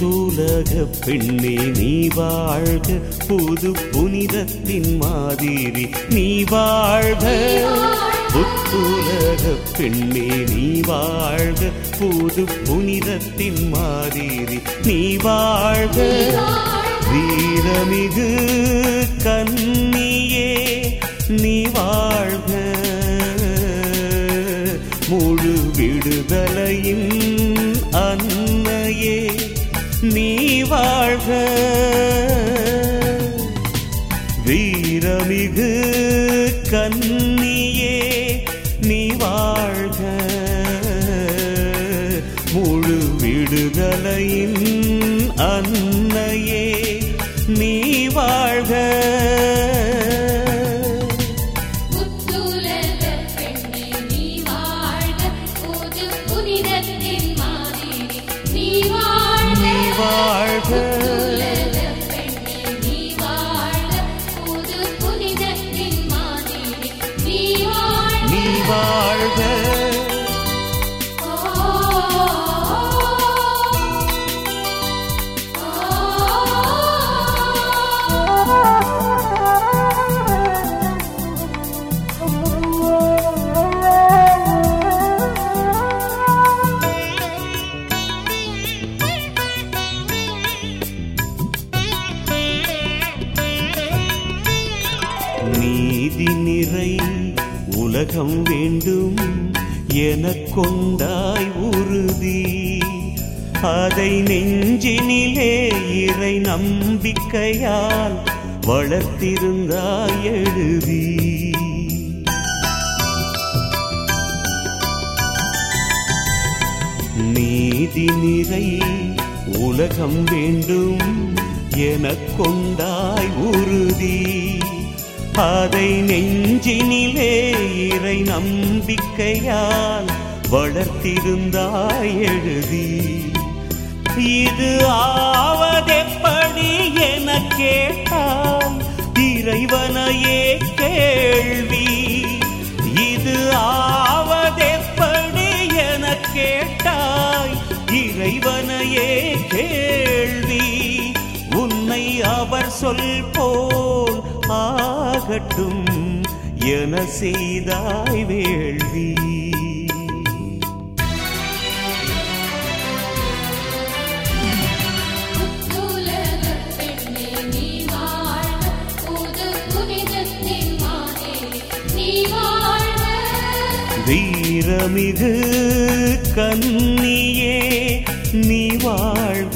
புத்துலக பெண்ணே நீ வாழ்க புது புனிதத்தின் மாதிரி நீ வாழ்க புத்துலக பெண்ணே நீ வாழ்க புது புனிதத்தின் மாதிரி நீ வாழ்க வீரமிகு கன்னியே நீ வாழ்க முழு விடுதலையின் அன்னையே நீ வாழ்க வீரமிகு கன்னியே நீ வாழ்க முழு விடுதலையின் அன்னையே நீ வாழ்க புத்துலக பெண்ணே நீ வாழ்க புது புனிதத்தின் மாதிரி நீ வாழ்க நீ வாழ்க புத்துலக பெண்ணே நீ வாழ்க புது புனிதத்தின் மாதிரி நீ வாழ்க நீ வாழ்க நீதி நிறை உலகம் வேண்டும் எனக் கொண்டாய் உறுதி அதை நெஞ்சினிலே இறை நம்பிக்கையால் வளர்த்திருந்தாய் எழுதி நீதி நிறை உலகம் வேண்டும் எனக் கொண்டாய் உறுதி அதை நெஞ்சினிலே இறை நம்பிக்கையால் வளர்த்திருந்தாய் எழுதி இது ஆவதெப்படி என கேட்டால் இறைவனையே கேள்வி இது ஆவதெப்படி என கேட்டாய் இறைவனையே கேள்வி உன்னை அவர் சொல் போல் ஆகட்டும் என செய்தாய் வேள்வி புத்துலக பெண்ணே நீ வாழ்க புது புனிதத்தின் மாதிரி நீ வாழ்க வீரமிகு கன்னியே நீ வாழ்க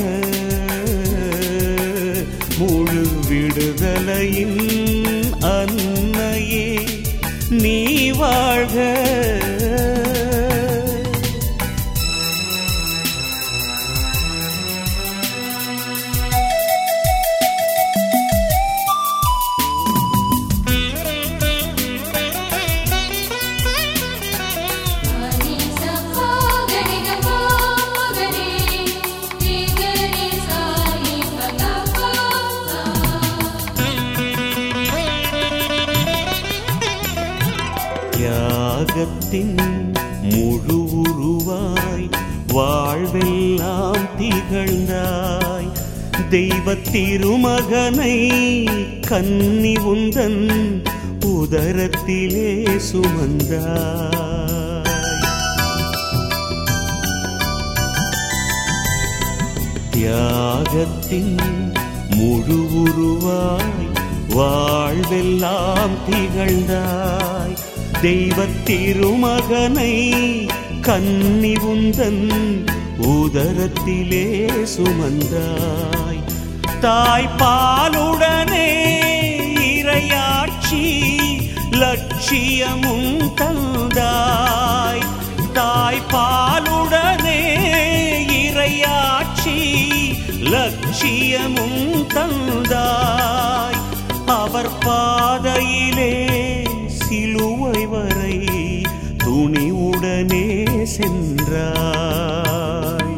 முழு விடுதலையின் அன்னையே நீ வாழ்க நீ சப்பா கரிக பாகரே நீகரி சாயி பதப்பா தியாகத்தின் முழு உருவாய் வாழ்வெல்லாம் திகழ்ந்தாய் தெய்வ திருமகனை கன்னி உந்தன் உதரத்திலே சுமந்தாய் தியாகத்தின் முழு உருவாய் வாழ்வெல்லாம் திகழ்ந்தாய் தெய்வ திருமகனை கன்னி உந்தன் உதரத்திலே சுமந்தாய் தாய் பாலுடனே இறையாட்சி லட்சியமும் தந்தாய் தாய் பாலுடனே இறையாட்சி லட்சியமும் தந்தாய் அவர் பாதையிலே சிலுவை வரை துணிவுடனே சென்றாய்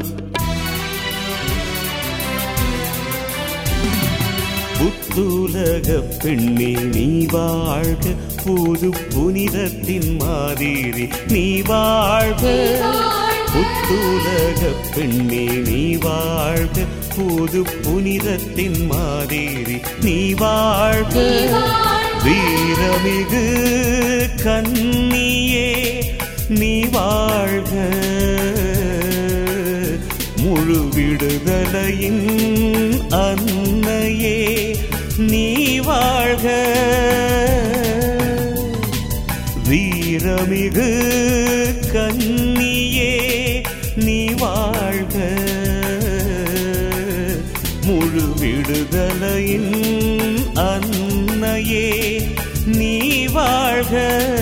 புத்துலக பெண்ணே நீ வாழ்க புது புனிதத்தின் மாதிரி நீ வாழ்க வாழ்க புத்துலக பெண்ணே நீ வாழ்க புது புனிதத்தின் மாதிரி நீ வாழ்க நீ வாழ்க. வீரமிகு கன்னியே நீ வாழ்க முழு விடுதலையின் அன்னையே நீ வாழ்க வீரமிகு கன்னியே நீ வாழ்க முழு விடுதலையின் அன்னையே நீ வாழ்க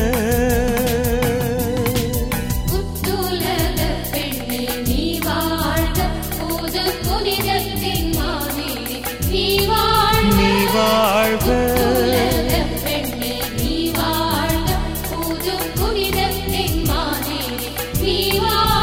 புத்துலக பெண்ணே நீ வாழ்க புது புனிதத்தின் மாதிரி நீ வாழ்க நீ வாழ்க புத்துலக பெண்ணே நீ வாழ்க புது புனிதத்தின் மாதிரி நீ வாழ்க